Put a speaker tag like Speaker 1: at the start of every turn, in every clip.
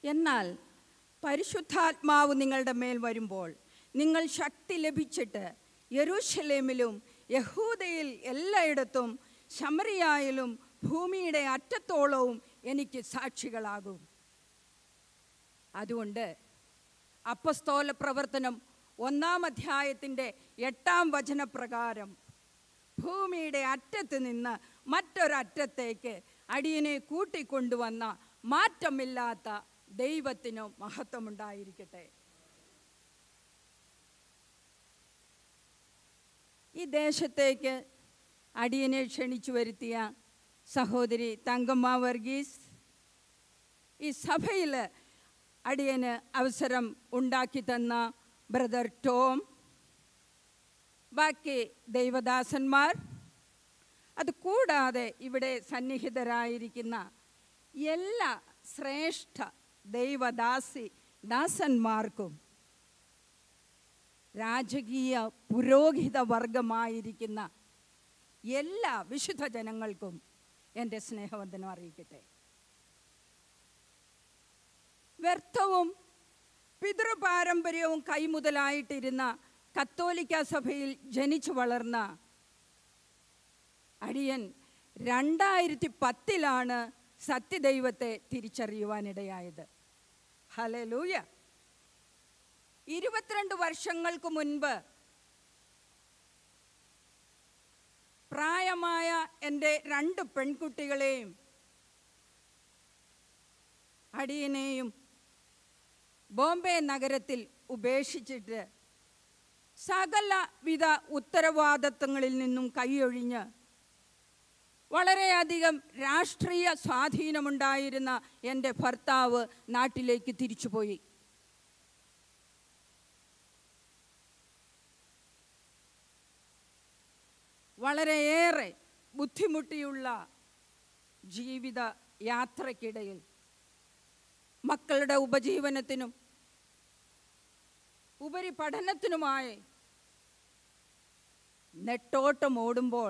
Speaker 1: എന്നാൽ പരിശുദ്ധാത്മാവ് നിങ്ങളുടെ മേൽ വരുമ്പോൾ നിങ്ങൾ ശക്തി ലഭിച്ചിട്ട് യെരൂശലേമിലും യഹൂദയിൽ എല്ലായിടത്തും ശമരിയായാലും ഭൂമിയുടെ അറ്റത്തോളവും എനിക്ക് സാക്ഷികളാകും അതുകൊണ്ട് അപ്പസ്തോല പ്രവർത്തനം ഒന്നാം അധ്യായത്തിൻ്റെ എട്ടാം വചനപ്രകാരം ഭൂമിയുടെ അറ്റത്ത് നിന്ന് മറ്റൊരറ്റത്തേക്ക് അടിയനെ കൂട്ടിക്കൊണ്ടുവന്ന മാറ്റമില്ലാത്ത ദൈവത്തിനു മഹത്വമുണ്ടായിരിക്കട്ടെ ഈ ദേശത്തേക്ക് അടിയനെ ക്ഷണിച്ചു വരുത്തിയ സഹോദരി തങ്കമ്മ വർഗീസ് ഈ സഭയിൽ അടിയന് അവസരം ഉണ്ടാക്കി തന്ന ബ്രദർ ടോം ബാക്കി ദൈവദാസന്മാർ അത് കൂടാതെ ഇവിടെ സന്നിഹിതരായിരിക്കുന്ന എല്ലാ ശ്രേഷ്ഠ ദൈവദാസി ദാസന്മാർക്കും രാജകീയ പുരോഹിത വർഗമായിരിക്കുന്ന എല്ലാ വിശുദ്ധ ജനങ്ങൾക്കും എൻ്റെ സ്നേഹവന്ദനം അറിയിക്കട്ടെ വ്യർത്ഥവും പിതൃപാരമ്പര്യവും കൈമുതലായിട്ടിരുന്ന കത്തോലിക്ക സഭയിൽ ജനിച്ചു വളർന്ന അടിയൻ രണ്ടായിരത്തി പത്തിലാണ് സത്യദൈവത്തെ തിരിച്ചറിയുവാനിടയായത് ഹലലൂയ ഇരുപത്തിരണ്ട് വർഷങ്ങൾക്ക് മുൻപ് പ്രായമായ എൻ്റെ രണ്ട് പെൺകുട്ടികളെയും അടിയനെയും ബോംബെ നഗരത്തിൽ ഉപേക്ഷിച്ചിട്ട് സകലവിധ ഉത്തരവാദിത്വങ്ങളിൽ നിന്നും കൈയൊഴിഞ്ഞ് വളരെയധികം രാഷ്ട്രീയ സ്വാധീനമുണ്ടായിരുന്ന എൻ്റെ ഭർത്താവ് നാട്ടിലേക്ക് തിരിച്ചുപോയി വളരെയേറെ ബുദ്ധിമുട്ടിയുള്ള ജീവിത യാത്രയ്ക്കിടയിൽ മക്കളുടെ ഉപജീവനത്തിനും ഉപരിപഠനത്തിനുമായി നെട്ടോട്ടം ഓടുമ്പോൾ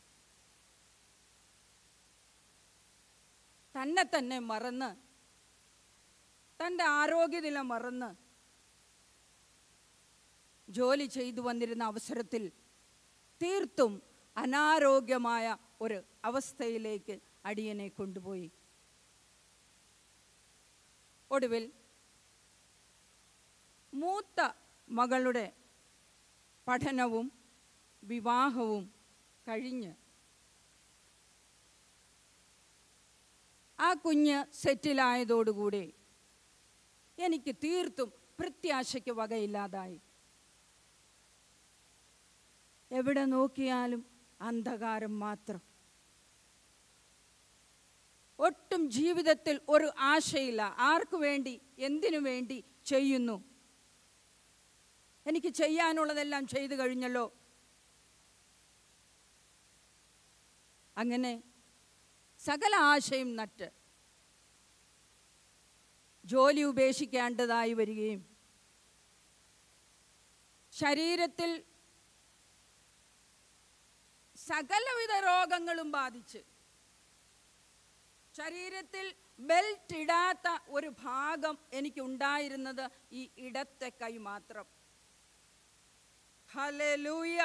Speaker 1: തന്നെ തന്നെ മറന്ന് തൻ്റെ ആരോഗ്യനില മറന്ന് ജോലി ചെയ്തു വന്നിരുന്ന അവസരത്തിൽ തീർത്തും അനാരോഗ്യമായ ഒരു അവസ്ഥയിലേക്ക് അടിയനെ കൊണ്ടുപോയി ഒടുവിൽ മൂത്ത മകളുടെ പഠനവും വിവാഹവും കഴിഞ്ഞ് ആ കുഞ്ഞ് സെറ്റിലായതോടുകൂടി എനിക്ക് തീർത്തും പ്രത്യാശയ്ക്ക് വകയില്ലാതായി എവിടെ നോക്കിയാലും അന്ധകാരം മാത്രം ഒട്ടും ജീവിതത്തിൽ ഒരു ആശയില്ല ആർക്കു വേണ്ടി എന്തിനു വേണ്ടി ചെയ്യുന്നു എനിക്ക് ചെയ്യാനുള്ളതെല്ലാം ചെയ്തു കഴിഞ്ഞല്ലോ അങ്ങനെ സകല ആശയും നട്ട് ജോലി ഉപേക്ഷിക്കേണ്ടതായി വരികയും ശരീരത്തിൽ സകലവിധ രോഗങ്ങളും ബാധിച്ച് ശരീരത്തിൽ ബെൽറ്റ് ഇടാത്ത ഒരു ഭാഗം എനിക്ക് ഉണ്ടായിരുന്നത് ഈ ഇടത്തെ കൈ മാത്രം ഹലലൂയ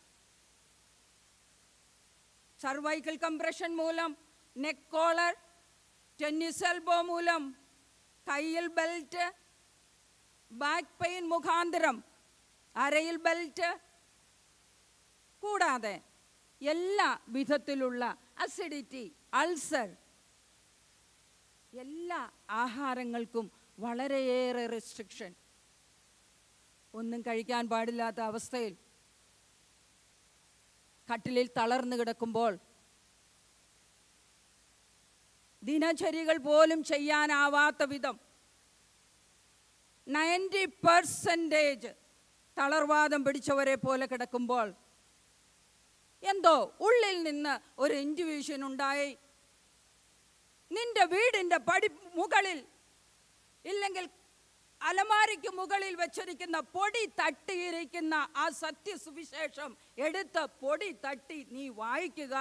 Speaker 1: സർവൈക്കൽ കംപ്രഷൻ മൂലം നെക്ക് കോളർ ടെന്നീസ് എൽബോ മൂലം കയ്യിൽ ബെൽറ്റ് ബാക്ക് പെയിൻ മുഖാന്തരം അരയിൽ ബെൽറ്റ് കൂടാതെ എല്ലാ വിധത്തിലുള്ള അസിഡിറ്റി അൾസർ എല്ലാ ആഹാരങ്ങൾക്കും വളരെയേറെ റെസ്ട്രിക്ഷൻ ഒന്നും കഴിക്കാൻ പാടില്ലാത്ത അവസ്ഥയിൽ കട്ടിലിൽ തളർന്നു കിടക്കുമ്പോൾ ദിനചര്യകൾ പോലും ചെയ്യാനാവാത്ത വിധം നയൻറ്റി പെർസെൻറ്റേജ് തളർവാദം പിടിച്ചവരെ പോലെ കിടക്കുമ്പോൾ എന്തോ ഉള്ളിൽ നിന്ന് ഒരു ഇൻറ്റുവിഷൻ ഉണ്ടായി നിന്റെ വീടിൻ്റെ പടി മുകളിൽ ഇല്ലെങ്കിൽ അലമാരിക്ക് മുകളിൽ വെച്ചിരിക്കുന്ന പൊടി തട്ടിയിരിക്കുന്ന ആ സത്യസുവിശേഷം എടുത്ത് പൊടി തട്ടി നീ വായിക്കുക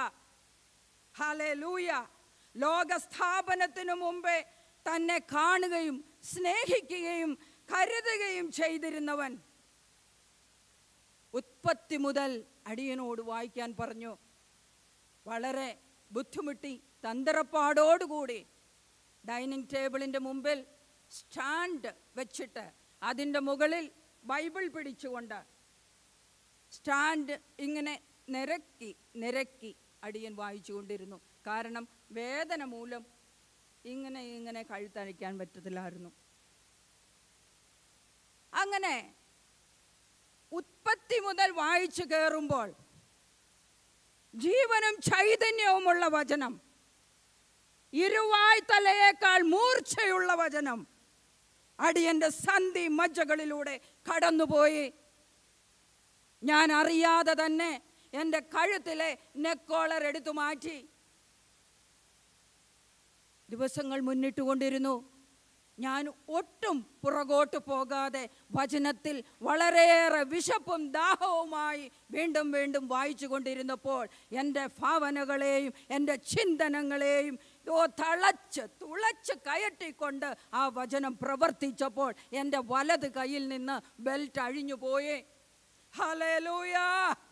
Speaker 1: ഹലേ ലൂയ ലോകസ്ഥാപനത്തിനു മുമ്പേ തന്നെ കാണുകയും സ്നേഹിക്കുകയും കരുതുകയും ചെയ്തിരുന്നവൻ ഉത്പത്തി മുതൽ അടിയനോട് വായിക്കാൻ പറഞ്ഞു വളരെ ബുദ്ധിമുട്ടി തന്ത്രപ്പാടോടുകൂടി ഡൈനിങ് ടേബിളിൻ്റെ മുമ്പിൽ സ്റ്റാൻഡ് വെച്ചിട്ട് അതിൻ്റെ മുകളിൽ ബൈബിൾ പിടിച്ചുകൊണ്ട് സ്റ്റാൻഡ് ഇങ്ങനെ നിരക്കി നിരക്കി അടിയൻ വായിച്ചുകൊണ്ടിരുന്നു കാരണം വേദന മൂലം ഇങ്ങനെ ഇങ്ങനെ കഴുത്തഴിക്കാൻ പറ്റത്തില്ലായിരുന്നു അങ്ങനെ ഉത്പത്തി മുതൽ വായിച്ചു കയറുമ്പോൾ ജീവനും ചൈതന്യവുമുള്ള വചനം ഇരുവായ് തലയേക്കാൾ മൂർച്ചയുള്ള വചനം അടിയന്റെ സന്ധി മജ്ജകളിലൂടെ കടന്നുപോയി ഞാൻ അറിയാതെ തന്നെ എൻ്റെ കഴുത്തിലെ നെക്കോളർ എടുത്തു മാറ്റി ദിവസങ്ങൾ മുന്നിട്ടുകൊണ്ടിരുന്നു ഞാൻ ഒട്ടും പുറകോട്ട് പോകാതെ വചനത്തിൽ വളരെയേറെ വിശപ്പും ദാഹവുമായി വീണ്ടും വീണ്ടും വായിച്ചു കൊണ്ടിരുന്നപ്പോൾ എൻ്റെ ഭാവനകളെയും എൻ്റെ ചിന്തനങ്ങളെയും ഓ തളച്ച് തുളച്ച് കയറ്റിക്കൊണ്ട് ആ വചനം പ്രവർത്തിച്ചപ്പോൾ എൻ്റെ വലത് കയ്യിൽ നിന്ന് ബെൽറ്റ് അഴിഞ്ഞു പോയി ഹലേലൂയാ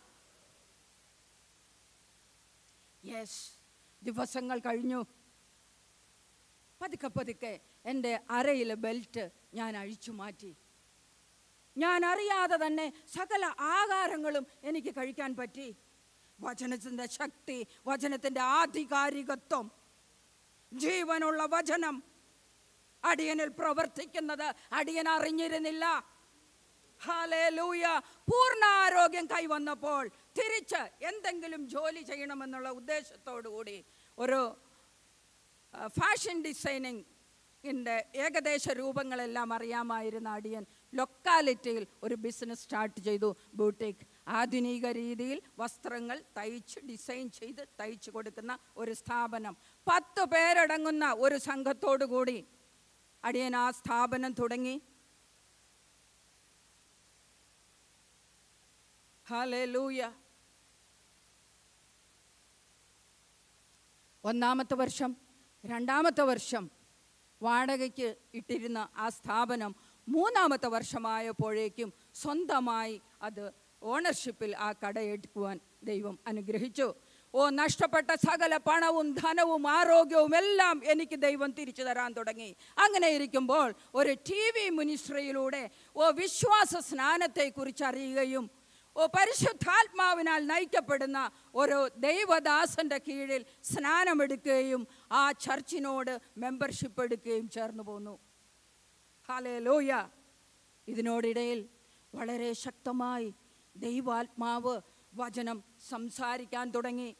Speaker 1: യെസ് ദിവസങ്ങൾ കഴിഞ്ഞു പതുക്കെ പതുക്കെ എൻ്റെ അരയിലെ ബെൽറ്റ് ഞാൻ അഴിച്ചു മാറ്റി ഞാൻ അറിയാതെ തന്നെ സകല ആകാരങ്ങളും എനിക്ക് കഴിക്കാൻ പറ്റി വചനത്തിൻ്റെ ശക്തി വചനത്തിൻ്റെ ആധികാരികത്വം ജീവനുള്ള വചനം അടിയനിൽ പ്രവർത്തിക്കുന്നത് അടിയൻ അറിഞ്ഞിരുന്നില്ല ഹാലേലൂയ പൂർണ്ണ ആരോഗ്യം കൈവന്നപ്പോൾ തിരിച്ച് എന്തെങ്കിലും ജോലി ചെയ്യണമെന്നുള്ള ഉദ്ദേശത്തോടു കൂടി ഒരു ഫാഷൻ ഡിസൈനിങ് ഇൻ്റെ ഏകദേശ രൂപങ്ങളെല്ലാം അറിയാമായിരുന്ന അടിയൻ ലൊക്കാലിറ്റിയിൽ ഒരു ബിസിനസ് സ്റ്റാർട്ട് ചെയ്തു ബൂട്ടിക് ആധുനിക രീതിയിൽ വസ്ത്രങ്ങൾ തയ്ച്ച് ഡിസൈൻ ചെയ്ത് തയ്ച്ചു കൊടുക്കുന്ന ഒരു സ്ഥാപനം പത്ത് പേരടങ്ങുന്ന ഒരു സംഘത്തോടു കൂടി അടിയൻ ആ സ്ഥാപനം തുടങ്ങി ഹല്ലേലൂയ ഒന്നാമത്തെ വർഷം രണ്ടാമത്തെ വർഷം വാടകയ്ക്ക് ഇട്ടിരുന്ന ആ സ്ഥാപനം മൂന്നാമത്തെ വർഷമായപ്പോഴേക്കും സ്വന്തമായി അത് ഓണർഷിപ്പിൽ ആ കട എടുക്കുവാൻ ദൈവം അനുഗ്രഹിച്ചു ഓ നഷ്ടപ്പെട്ട സകല പണവും ധനവും ആരോഗ്യവും എല്ലാം എനിക്ക് ദൈവം തിരിച്ചു തരാൻ തുടങ്ങി അങ്ങനെ ഇരിക്കുമ്പോൾ ഒരു ടി വി മിനിസ്ട്രിയിലൂടെ ഓ വിശ്വാസ സ്നാനത്തെക്കുറിച്ച് അറിയുകയും ഓ പരിശുദ്ധാത്മാവിനാൽ നയിക്കപ്പെടുന്ന ഒരു ദൈവദാസന്റെ കീഴിൽ സ്നാനമെടുക്കുകയും ആ ചർച്ചിനോട് മെമ്പർഷിപ്പ് എടുക്കുകയും ചേർന്ന് പോന്നു ഹാലേ ലോയ ഇതിനോടിടയിൽ വളരെ ശക്തമായി ദൈവാത്മാവ് വചനം സംസാരിക്കാൻ തുടങ്ങി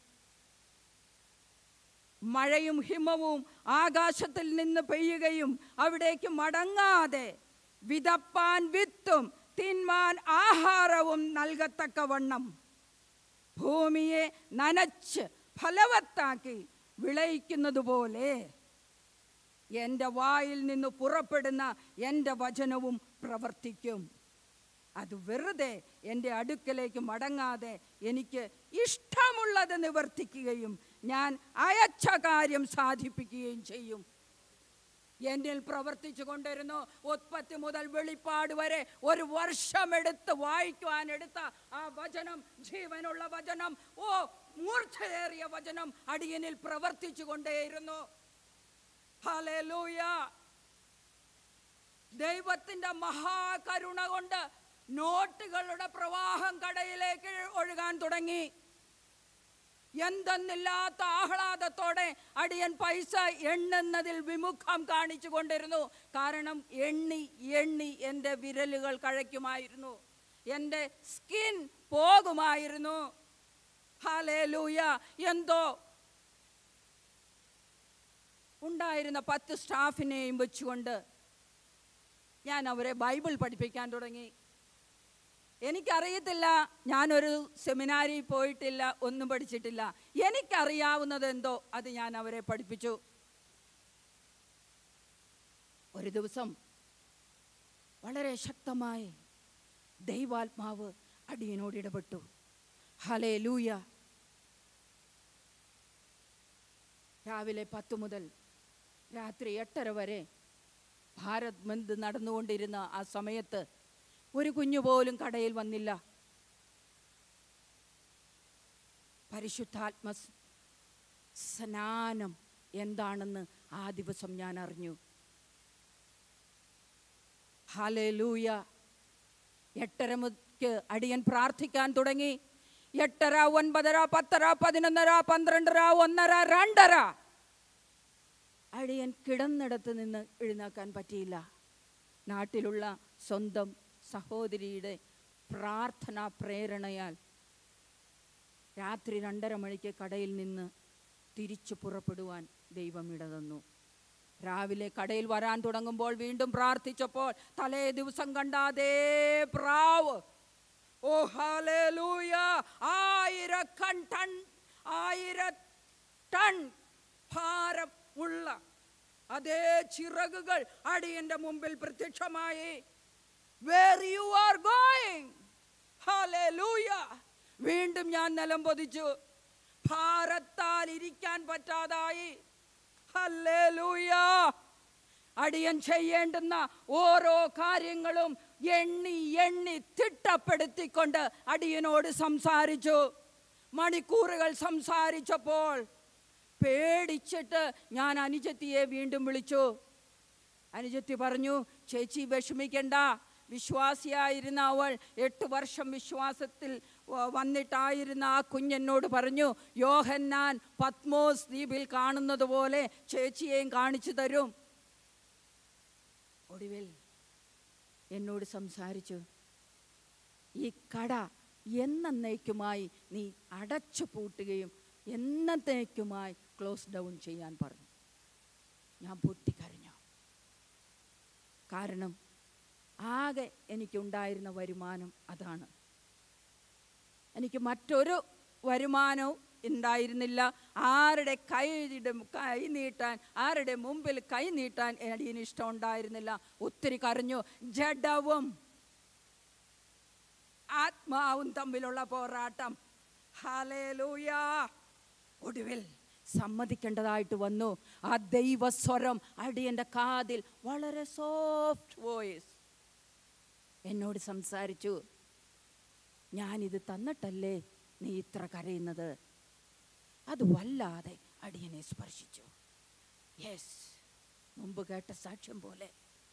Speaker 1: മഴയും ഹിമവും ആകാശത്തിൽ നിന്ന് പെയ്യുകയും അവിടേക്ക് മടങ്ങാതെ വിതപ്പാൻ വിത്തും തിന്മാൻ ആഹാരവും നൽകത്തക്കവണ്ണം ഭൂമിയെ നനച്ച് ഫലവത്താക്കി വിളയിക്കുന്നത് പോലെ എൻ്റെ വായിൽ നിന്ന് പുറപ്പെടുന്ന എൻ്റെ വചനവും പ്രവർത്തിക്കും അത് വെറുതെ എൻ്റെ അടുക്കലേക്ക് മടങ്ങാതെ എനിക്ക് ഇഷ്ടമുള്ളത് നിവർത്തിക്കുകയും ഞാൻ അയച്ച കാര്യം സാധിപ്പിക്കുകയും ചെയ്യും എന്നിൽ പ്രവർത്തിച്ചു കൊണ്ടിരുന്നു ഉത്പത്തി മുതൽ വെളിപ്പാട് വരെ ഒരു വർഷമെടുത്ത് വായിക്കുവാൻ എടുത്ത ആ വചനം ജീവനുള്ള വചനം ഓ മൂർച്ചയേറിയ വചനം അടിയനിൽ പ്രവർത്തിച്ചു കൊണ്ടേയിരുന്നു ഹല്ലേലൂയ ദൈവത്തിന്റെ മഹാകരുണ കൊണ്ട് നോട്ടുകളുടെ പ്രവാഹം കടയിലേക്ക് ഒഴുകാൻ തുടങ്ങി എന്തെന്നില്ലാത്ത ആഹ്ലാദത്തോടെ അടിയൻ പൈസ എണ്ണുന്നതിൽ വിമുഖം കാണിച്ചു കൊണ്ടിരുന്നു കാരണം എണ്ണി എണ്ണി എൻ്റെ വിരലുകൾ കഴയ്ക്കുമായിരുന്നു എൻ്റെ സ്കിൻ പോകുമായിരുന്നു ഹാലേലൂയ എന്തോ ഉണ്ടായിരുന്ന പത്ത് സ്റ്റാഫിനെയും വെച്ചുകൊണ്ട് ഞാൻ അവരെ ബൈബിൾ പഠിപ്പിക്കാൻ തുടങ്ങി എനിക്കറിയത്തില്ല ഞാനൊരു സെമിനാരിൽ പോയിട്ടില്ല ഒന്നും പഠിച്ചിട്ടില്ല എനിക്കറിയാവുന്നത് എന്തോ അത് ഞാൻ അവരെ പഠിപ്പിച്ചു ഒരു ദിവസം വളരെ ശക്തമായി ദൈവാത്മാവ് അടിയനോട് ഇടപെട്ടു ഹലേ ലൂയ രാവിലെ പത്ത് മുതൽ രാത്രി എട്ടര വരെ ഭാരത് ബന്ദ് നടന്നുകൊണ്ടിരുന്ന ആ സമയത്ത് ഒരു കുഞ്ഞു പോലും കടയിൽ വന്നില്ല പരിശുദ്ധാത്മ സ്- സ്നാനം എന്താണെന്ന് ആ ദിവസം ഞാൻ അറിഞ്ഞു ഹലൂയ എട്ടര മുതൽക്ക് അടിയൻ പ്രാർത്ഥിക്കാൻ തുടങ്ങി എട്ടര ഒൻപതര പത്തര പതിനൊന്നര പന്ത്രണ്ടര ഒന്നര രണ്ടര അടിയൻ കിടന്നിടത്ത് നിന്ന് എഴുന്നേക്കാൻ പറ്റിയില്ല നാട്ടിലുള്ള സ്വന്തം സഹോദരിയുടെ പ്രാർത്ഥനാ പ്രേരണയാൽ രാത്രി രണ്ടര മണിക്ക് കടയിൽ നിന്ന് തിരിച്ചു പുറപ്പെടുവാൻ ദൈവം ഇടതന്നു രാവിലെ കടയിൽ വരാൻ തുടങ്ങുമ്പോൾ വീണ്ടും പ്രാർത്ഥിച്ചപ്പോൾ തലേ ദിവസം കണ്ട അതേ പ്രാവ് ഓ ഹല്ലേലൂയ ആയിരക്കൺ ടൺ ആയിര ടൺ ഭാരം ഉള്ള അതേ ചിറകുകൾ അടിയന്റെ മുമ്പിൽ പ്രത്യക്ഷമായി where you are going hallelujah വീണ്ടും ഞാൻ നിലം പൊതിച്ചു ഭാരത്താൽ ഇരിക്കാൻ പറ്റാതായി ഹല്ലേലൂയ അടിയൻ ചെയ്യേണ്ടുന്ന ഓരോ കാര്യങ്ങളും എണ്ണി എണ്ണി തിട്ടപ്പെടുത്തിക്കൊണ്ട് അടിയനോട് സംസാരിച്ചു മണിക്കൂറുകൾ സംസാരിച്ചപ്പോൾ പേടിച്ചിട്ട് ഞാൻ അനുജത്തിയെ വീണ്ടും വിളിച്ചു അനുജത്തി പറഞ്ഞു ചേച്ചി വിഷമിക്കണ്ട വിശ്വാസിയായിരുന്ന അവൾ എട്ട് വർഷം വിശ്വാസത്തിൽ വ- വന്നിട്ടായിരുന്ന ആ കുഞ്ഞെന്നോട് പറഞ്ഞു യോഹന്നാൻ പത്മോസ് ദ്വീപിൽ കാണുന്നത് പോലെ ചേച്ചിയെയും കാണിച്ചു തരും ഒടുവിൽ എന്നോട് സംസാരിച്ചു ഈ കട എന്നേക്കുമായി നീ അടച്ചു പൂട്ടുകയും എന്നത്തേക്കുമായി ക്ലോസ് ഡൗൺ ചെയ്യാൻ പറഞ്ഞു ഞാൻ പൊട്ടിക്കരഞ്ഞു കാരണം ആകെ എനിക്കുണ്ടായിരുന്ന വരുമാനം അതാണ് എനിക്ക് മറ്റൊരു വരുമാനവും ഉണ്ടായിരുന്നില്ല ആരുടെ കൈ കൈ നീട്ടാൻ ആരുടെ മുമ്പിൽ കൈ നീട്ടാൻ അടിയന് ഇഷ്ടം ഉണ്ടായിരുന്നില്ല ഒത്തിരി കരഞ്ഞു ജഡവും ആത്മാവും തമ്മിലുള്ള പോരാട്ടം ഹലേലൂയ ഒടുവിൽ സമ്മതിക്കേണ്ടതായിട്ട് വന്നു ആ ദൈവസ്വരം അടിയന്റെ കാതിൽ വളരെ സോഫ്റ്റ് വോയിസ് എന്നോട് സംസാരിച്ചു ഞാനിത് തന്നിട്ടല്ലേ നീ ഇത്ര കരയുന്നത് അത് വല്ലാതെ അടിയനെ സ്പർശിച്ചു യെസ് മുമ്പ് കേട്ട സാക്ഷ്യം പോലെ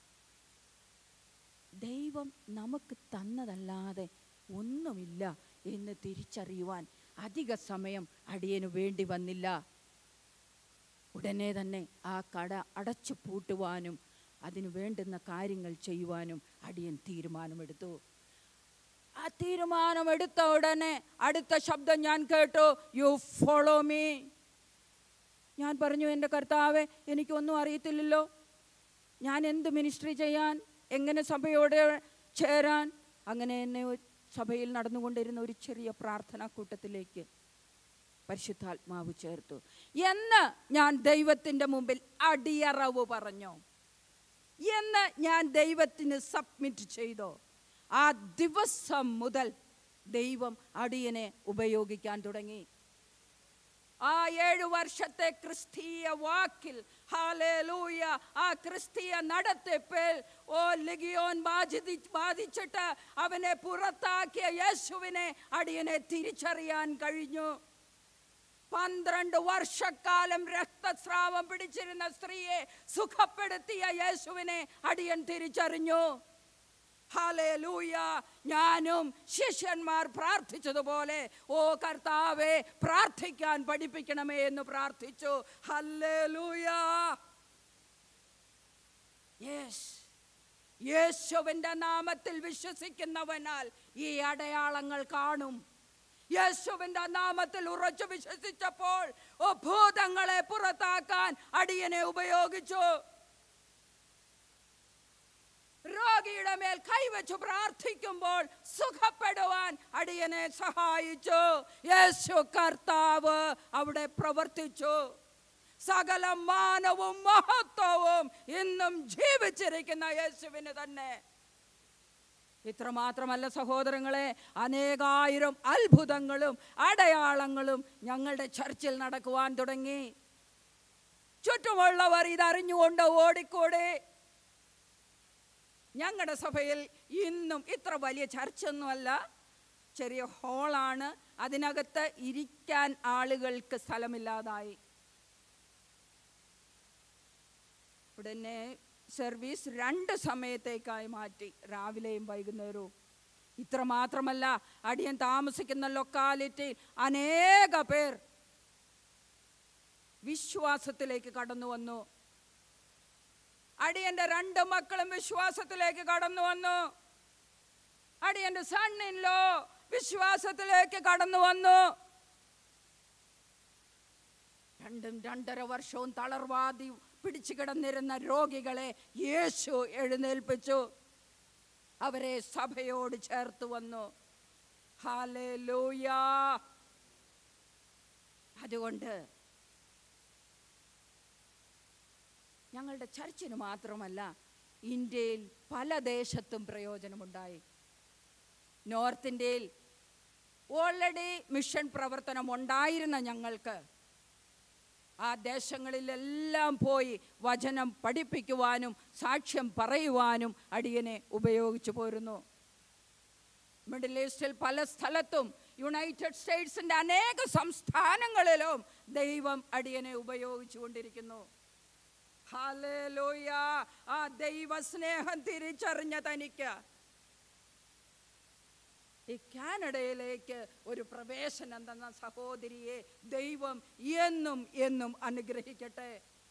Speaker 1: ദൈവം നമുക്ക് തന്നതല്ലാതെ ഒന്നുമില്ല എന്ന് തിരിച്ചറിയുവാൻ അധിക സമയം അടിയന് വേണ്ടി വന്നില്ല ഉടനെ തന്നെ ആ കട അടച്ചു പൂട്ടുവാനും അതിനു വേണ്ടുന്ന കാര്യങ്ങൾ ചെയ്യുവാനും അടിയൻ തീരുമാനമെടുത്തു ആ തീരുമാനമെടുത്ത ഉടനെ അടുത്ത ശബ്ദം ഞാൻ കേട്ടു യു ഫോളോ മീ ഞാൻ പറഞ്ഞു എൻ്റെ കർത്താവെ എനിക്കൊന്നും അറിയത്തില്ലല്ലോ ഞാൻ എന്ത് മിനിസ്ട്രി ചെയ്യാൻ എങ്ങനെ സഭയോട് ചേരാൻ അങ്ങനെ എന്നെ ഒരു സഭയിൽ നടന്നുകൊണ്ടിരുന്ന ഒരു ചെറിയ പ്രാർത്ഥനാ കൂട്ടത്തിലേക്ക് പരിശുദ്ധാത്മാവ് ചേർത്തു എന്ന് ഞാൻ ദൈവത്തിൻ്റെ മുമ്പിൽ അടിയറവ് പറഞ്ഞു എന്ന് ഞാൻ ദൈവത്തിന് സബ്മിറ്റ് ചെയ്തോ ആ ദിവസം മുതൽ ദൈവം അടിയനെ ഉപയോഗിക്കാൻ തുടങ്ങി ആ ഏഴു വർഷത്തെ ക്രിസ്തീയ വാക്കിൽ ഹാലേലൂയ ആ ക്രിസ്തീയ നടത്തിപ്പിൽ ഓ ലിഗിയോൻ ബാധിതി ബാധിച്ചിട്ട് അവനെ പുറത്താക്കിയ യേശുവിനെ അടിയനെ തിരിച്ചറിയാൻ കഴിഞ്ഞു പന്ത്രണ്ട് വർഷക്കാലം രക്തസ്രാവം പിടിച്ചിരുന്ന സ്ത്രീയെ സുഖപ്പെടുത്തിയ യേശുവിനെ അടിയൻ തിരിച്ചറിഞ്ഞു ഹല്ലേലൂയ ഞാനും ശിഷ്യന്മാർ പ്രാർത്ഥിച്ചതുപോലെ ഓ കർത്താവെ പ്രാർത്ഥിക്കാൻ പഠിപ്പിക്കണമേ എന്ന് പ്രാർത്ഥിച്ചു ഹല്ലേലൂയ യെസ് യേശുവിൻ്റെ നാമത്തിൽ വിശ്വസിക്കുന്നവനാൽ ഈ അടയാളങ്ങൾ കാണും യേശുവിൻ്റെ നാമത്തിൽ ഉറച്ചു വിശ്വസിച്ചപ്പോൾ ഓ ഭൂതങ്ങളെ പുറത്താക്കാൻ അടിയനെ ഉപയോഗിച്ചു രോഗിയുടെ മേൽ കൈവച്ചു പ്രാർത്ഥിക്കുമ്പോൾ സുഖപ്പെടുവാൻ അടിയനെ സഹായിച്ചു യേശു കർത്താവ് അവിടെ പ്രവർത്തിച്ചു സകല മാനവും മഹത്വവും ഇന്നും ജീവിച്ചിരിക്കുന്ന യേശുവിന് തന്നെ ഇത്രമാത്രമല്ല സഹോദരങ്ങളെ അനേകായിരം അത്ഭുതങ്ങളും അടയാളങ്ങളും ഞങ്ങളുടെ ചർച്ചിൽ നടക്കുവാൻ തുടങ്ങി ചുറ്റുമുള്ളവർ ഇതറിഞ്ഞുകൊണ്ട് ഓടിക്കൂടി ഞങ്ങളുടെ സഭയിൽ ഇന്നും ഇത്ര വലിയ ചർച്ചൊന്നുമല്ല ചെറിയ ഹോളാണ് അതിനകത്ത് ഇരിക്കാൻ ആളുകൾക്ക് സ്ഥലമില്ലാതായി ഉടനെ സർവീസ് രണ്ട് സമയത്തേക്കായി മാറ്റി രാവിലെയും വൈകുന്നേരവും ഇത്ര മാത്രമല്ല അടിയൻ താമസിക്കുന്ന ലൊക്കാലിറ്റി അനേക പേർ വിശ്വാസത്തിലേക്ക് കടന്നു വന്നു അടിയന്റെ രണ്ട് മക്കളും വിശ്വാസത്തിലേക്ക് കടന്നു വന്നു അടിയന്റെ സണ്ണിൻലോ വിശ്വാസത്തിലേക്ക് കടന്നു വന്നു രണ്ടും രണ്ടര വർഷവും തളർവാദി പിടിച്ചു കിടന്നിരുന്ന രോഗികളെ യേശു എഴുന്നേൽപ്പിച്ചു അവരെ സഭയോട് ചേർത്ത് വന്നു ഹാലേലൂയ അതുകൊണ്ട് ഞങ്ങളുടെ ചർച്ചിന് മാത്രമല്ല ഇന്ത്യയിൽ പല ദേശത്തും പ്രയോജനമുണ്ടായി നോർത്ത് ഇന്ത്യയിൽ ഓൾറെഡി മിഷൻ പ്രവർത്തനം ഉണ്ടായിരുന്ന ഞങ്ങൾക്ക് ആ ദേശങ്ങളിലെല്ലാം പോയി വചനം പഠിപ്പിക്കുവാനും സാക്ഷ്യം പറയുവാനും അടിയനെ ഉപയോഗിച്ചു പോരുന്നു മിഡിൽ ഈസ്റ്റിൽ പല സ്ഥലത്തും യുണൈറ്റഡ് സ്റ്റേറ്റ്സിൻ്റെ അനേക സംസ്ഥാനങ്ങളിലും ദൈവം അടിയനെ ഉപയോഗിച്ചു കൊണ്ടിരിക്കുന്നു ഹാലേലൂയ ആ ദൈവസ്നേഹം തിരിച്ചറിഞ്ഞ തനിക്ക് ഈ കാനഡയിലേക്ക് ഒരു പ്രവേശനം തന്ന സഹോദരിയെ ദൈവം എന്നും എന്നും അനുഗ്രഹിക്കട്ടെ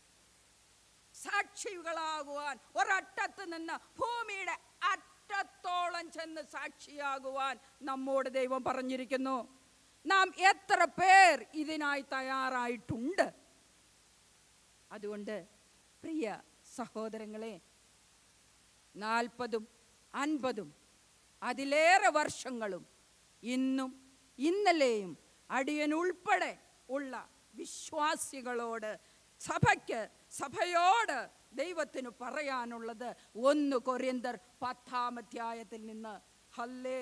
Speaker 1: സാക്ഷികളാകുവാൻ ഒരറ്റത്ത് നിന്ന് ഭൂമിയുടെ അറ്റത്തോളം ചെന്ന് സാക്ഷിയാകുവാൻ നമ്മോട് ദൈവം പറഞ്ഞിരിക്കുന്നു നാം എത്ര പേർ ഇതിനായി തയ്യാറായിട്ടുണ്ട് അതുകൊണ്ട് പ്രിയ സഹോദരങ്ങളെ നാൽപ്പതും അൻപതും അതിലേറെ വർഷങ്ങളും ഇന്നും ഇന്നലെയും അടിയനുൾപ്പെടെ ഉള്ള വിശ്വാസികളോട് സഭയ്ക്ക് സഭയോട് ദൈവത്തിന് പറയാനുള്ളത് ഒന്ന് കൊരിന്തർ പത്താം അധ്യായത്തിൽ നിന്ന് ഹല്ലേ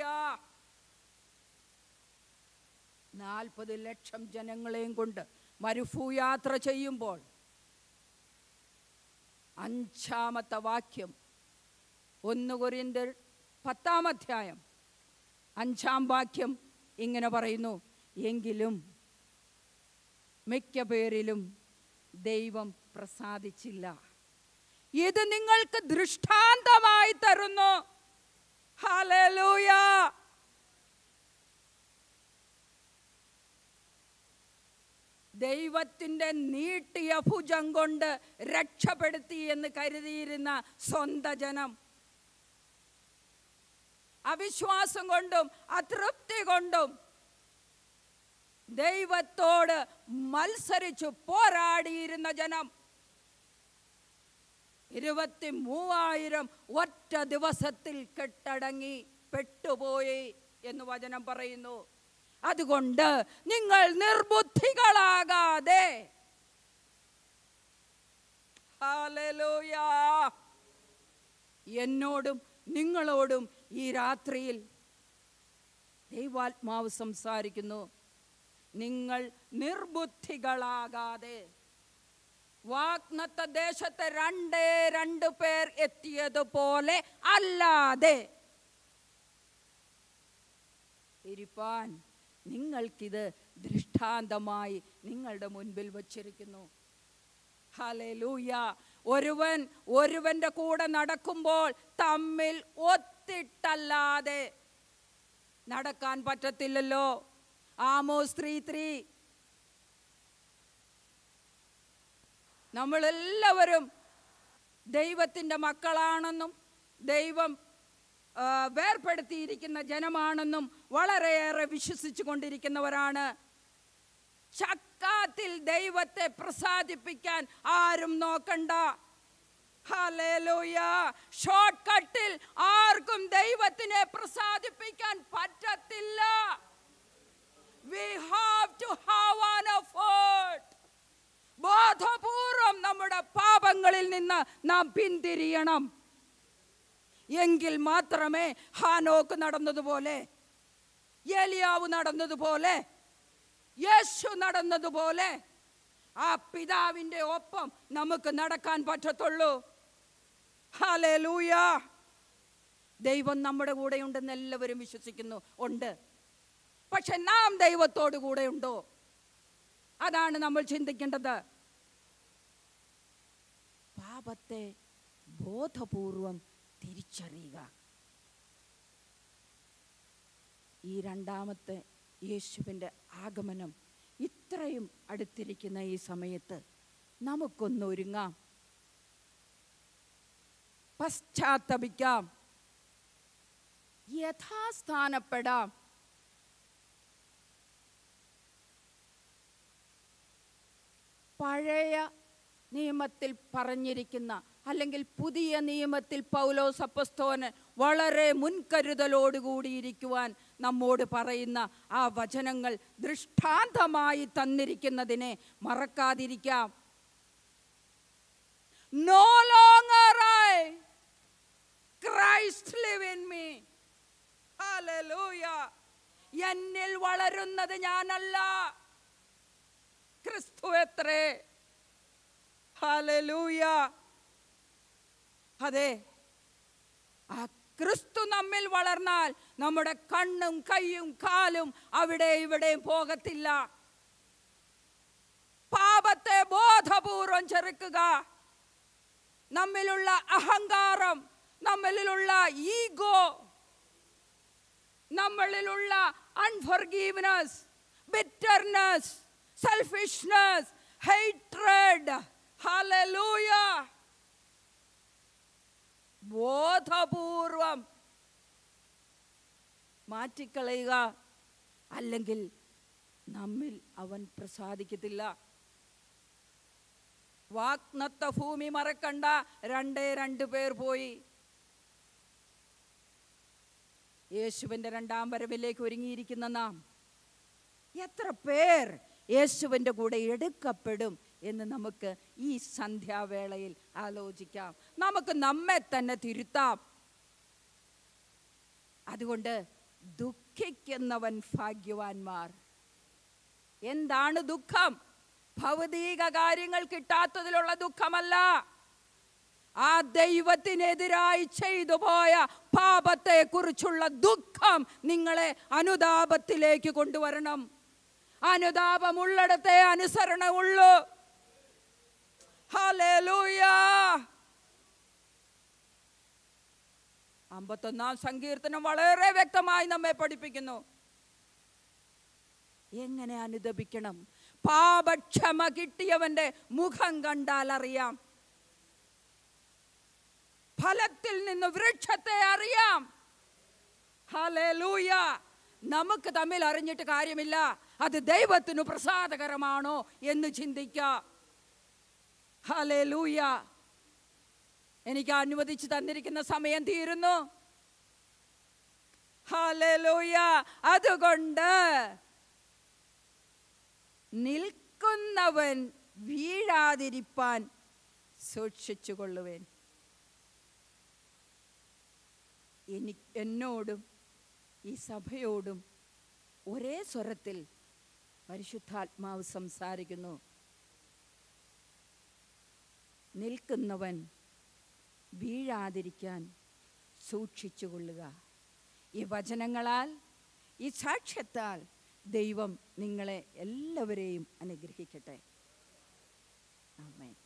Speaker 1: നാൽപ്പത് ലക്ഷം ജനങ്ങളെയും കൊണ്ട് മരുഭൂയാത്ര ചെയ്യുമ്പോൾ അഞ്ചാമത്തെ വാക്യം ഒന്ന് കൊരിന്തർ പത്താം അധ്യായം അഞ്ചാം വാക്യം ഇങ്ങനെ പറയുന്നു എങ്കിലും മിക്ക പേരിലും ദൈവം പ്രസാദിച്ചില്ല ഇത് നിങ്ങൾക്ക് ദൃഷ്ടാന്തമായി തരുന്നു ഹല്ലേലൂയ ദൈവത്തിൻ്റെ നീട്ടിയ ഭുജം കൊണ്ട് രക്ഷപ്പെടുത്തി എന്ന് കരുതിയിരുന്ന സ്വന്ത ജനം അവിശ്വാസം കൊണ്ടും അതൃപ്തി കൊണ്ടും ദൈവത്തോട് മത്സരിച്ചു പോരാടിയിരുന്ന ജനം ഇരുപത്തി മൂവായിരം ഒറ്റ ദിവസത്തിൽ കെട്ടടങ്ങി പെട്ടുപോയി എന്ന് വചനം പറയുന്നു അതുകൊണ്ട് നിങ്ങൾ നിർബുദ്ധികളാകാതെ ഹല്ലേലൂയ എന്നോടും നിങ്ങളോടും ഈ രാത്രിയിൽ ദൈവാത്മാവ് സംസാരിക്കുന്നു നിങ്ങൾ നിർബുദ്ധികളാകാതെ വാഗ്നത്ത ദേശത്തെ രണ്ടേ രണ്ട് പേർ എത്തിയതുപോലെ അല്ലാതെ ഇരിപ്പാൻ നിങ്ങൾക്കിത് ദൃഷ്ടാന്തമായി നിങ്ങളുടെ മുൻപിൽ വച്ചിരിക്കുന്നു ഹല്ലേലൂയ ഒരുവൻ ഒരുവന്റെ കൂടെ നടക്കുമ്പോൾ തമ്മിൽ ഒത്തിട്ടല്ലാതെ നടക്കാൻ പറ്റത്തില്ലല്ലോ ആമോ സ്ത്രീ ത്രീ നമ്മളെല്ലാവരും ദൈവത്തിൻ്റെ മക്കളാണെന്നും ദൈവം ആ, വേർപ്പെടുത്തിയിരിക്കുന്ന ജനമാണെന്നും വളരെയേറെ വിശ്വസിച്ചു കൊണ്ടിരിക്കുന്നവരാണ് ചക്കാത്തിൽ ദൈവത്തെ പ്രസാദിപ്പിക്കാൻ ആരും നോക്കണ്ട ഹല്ലേലൂയ ഷോർട്ട് കട്ടിൽ ആർക്കും ദൈവത്തിനെ പ്രസാദിപ്പിക്കാൻ പറ്റത്തില്ല we have to have an effort ബോധപൂർവം നമ്മുടെ പാപങ്ങളിൽ നിന്ന് നാം പിന്തിരിയണം എങ്കിൽ മാത്രമേ ഹാനോക്ക് നടന്നതുപോലെ ഏലിയാവ് നടന്നതുപോലെ യേശു നടന്നതുപോലെ ആ പിതാവിൻ്റെ ഒപ്പം നമുക്ക് നടക്കാൻ പറ്റത്തുള്ളൂ ഹല്ലേലൂയ ദൈവം നമ്മുടെ കൂടെയുണ്ടെന്ന് എല്ലാവരും വിശ്വസിക്കുന്നു ഉണ്ട് പക്ഷെ നാം ദൈവത്തോട് കൂടെയുണ്ടോ അതാണ് നമ്മൾ ചിന്തിക്കേണ്ടത് പാപത്തെ ബോധപൂർവം തിരിച്ചറിയുക ഈ രണ്ടാമത്തെ യേശുവിൻ്റെ ആഗമനം ഇത്രയും അടുത്തിരിക്കുന്ന ഈ സമയത്ത് നമുക്കൊന്ന് ഒരുങ്ങാം പശ്ചാത്തപിക്കാം യഥാസ്ഥാനപ്പെടാം പഴയ നിയമത്തിൽ പറഞ്ഞിരിക്കുന്ന അല്ലെങ്കിൽ പുതിയ നിയമത്തിൽ പൗലോസ് അപ്പസ്തോനൻ വളരെ മുൻകരുതലോടുകൂടിയിരിക്കുവാൻ നമ്മോട് പറയുന്ന ആ വചനങ്ങൾ ദൃഷ്ടാന്തമായി തന്നിരിക്കുന്നതിനെ മറക്കാതിരിക്കാം no longer I Christ live in me hallelujah എന്നിൽ വളരുന്നത് ഞാനല്ല ക്രിസ്തു എത്രേ ഹല്ലേലൂയ അതെ ആ ക്രിസ്തു നമ്മിൽ വളർന്നാൽ നമ്മുടെ കണ്ണും കൈയും കാലും അവിടെ ഇവിടെയും പോകത്തില്ല പാപത്തെ ബോധപൂർവം ചെറുക്കുക നമ്മിലുള്ള അഹങ്കാരം നമ്മളിലുള്ള ഈഗോ നമ്മളിലുള്ള unforgiveness bitterness selfishness hatred hallelujah ബോധപൂർവം മാറ്റിക്കളയുക അല്ലെങ്കിൽ നമ്മിൽ അവൻ പ്രസാദിക്കത്തില്ല വാഗ്നത്ത ഭൂമി മറക്കണ്ട രണ്ടേ രണ്ട് പേർ പോയി യേശുവിൻ്റെ രണ്ടാം വരവിലേക്ക് ഒരുങ്ങിയിരിക്കുന്ന നാം എത്ര പേർ യേശുവിൻ്റെ കൂടെ എടുക്കപ്പെടും എന്ന് നമുക്ക് ഈ സന്ധ്യാവേളയിൽ ആലോചിക്കാം നമുക്ക് നമ്മെ തന്നെ തിരുത്താം അതുകൊണ്ട് ദുഃഖിക്കുന്നവൻ ഭാഗ്യവാന്മാർ എന്താണ് ദുഃഖം ഭൗതിക കാര്യങ്ങൾ കിട്ടാത്തതിലുള്ള ദുഃഖമല്ല ആ ദൈവത്തിനെതിരായി ചെയ്തു പോയ പാപത്തെ കുറിച്ചുള്ള ദുഃഖം നിങ്ങളെ അനുതാപത്തിലേക്ക് കൊണ്ടുവരണം അനുതാപമുള്ളിടത്തെ അനുസരണമുള്ളൂ ഹല്ലേലൂയ അമ്പത്തൊന്നാം സങ്കീർത്തനം വളരെ വ്യക്തമായി നമ്മെ പഠിപ്പിക്കുന്നു എങ്ങനെ അനുദപിക്കണം പാപക്ഷമ കിട്ടിയവന്റെ മുഖം കണ്ടാൽ അറിയാം ഫലത്തിൽ നിന്ന് വൃക്ഷത്തെ അറിയാം ഹല്ലേലൂയ നമുക്ക് തമ്മിൽ അറിഞ്ഞിട്ട് കാര്യമില്ല അത് ദൈവത്തിനു പ്രസാദകരമാണോ എന്ന് ചിന്തിക്കാം ഹല്ലേലൂയ എനിക്ക് അനുവദിച്ചു തന്നിരിക്കുന്ന സമയം തീരുന്നു ഹല്ലേലൂയ അതുകൊണ്ട് നിൽക്കുന്നവൻ വീഴാതിരിപ്പാൻ സൂക്ഷിച്ചുകൊള്ളുവേൻ എനി എന്നോടും ഈ സഭയോടും ഒരേ സ്വരത്തിൽ പരിശുദ്ധാത്മാവ് സംസാരിക്കുന്നു നിൽക്കുന്നവൻ വീഴാതിരിക്കാൻ സൂക്ഷിച്ചുകൊള്ളുക ഈ വചനങ്ങളാൽ ഈ സാക്ഷ്യത്താൽ ദൈവം നിങ്ങളെ എല്ലാവരെയും അനുഗ്രഹിക്കട്ടെ ആമേൻ